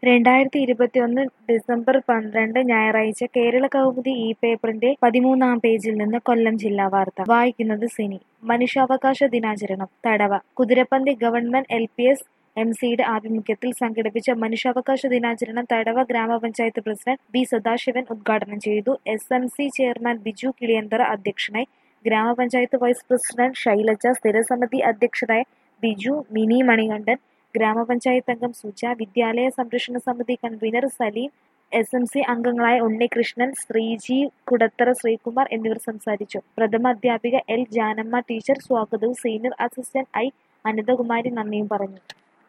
രണ്ടായിരത്തി ഇരുപത്തിയൊന്ന് ഡിസംബർ പന്ത്രണ്ട് ഞായറാഴ്ച കേരള കൗമുദി ഈ പേപ്പറിന്റെ പതിമൂന്നാം പേജിൽ നിന്ന് കൊല്ലം ജില്ലാ വാർത്ത വായിക്കുന്നത് സിനി മനുഷ്യാവകാശ ദിനാചരണം തടവ Kuthirappanthi government L P S M സിയുടെ ആഭിമുഖ്യത്തിൽ സംഘടിപ്പിച്ച മനുഷ്യാവകാശ ദിനാചരണം തടവ ഗ്രാമപഞ്ചായത്ത് പ്രസിഡന്റ് ബി സദാശിവൻ ഉദ്ഘാടനം ചെയ്തു S M C chairman Biju Kiliyanthara അധ്യക്ഷനായി ഗ്രാമപഞ്ചായത്ത് വൈസ് പ്രസിഡന്റ് ശൈലജ സ്ഥിരസമിതി അധ്യക്ഷരായ ബിജു മിനി മണികണ്ഠൻ ഗ്രാമപഞ്ചായത്ത് അംഗം സുജ വിദ്യാലയ സംരക്ഷണ സമിതി convener Saleem S M C അംഗങ്ങളായ ഉണ്ണികൃഷ്ണൻ ശ്രീജീവ് കുടത്തറ ശ്രീകുമാർ എന്നിവർ സംസാരിച്ചു പ്രഥമ അധ്യാപിക എൽ ജാനമ്മ ടീച്ചർ സ്വാഗതവും സീനിയർ അസിസ്റ്റന്റ് ഐ അനിതകുമാരി നന്ദിയും പറഞ്ഞു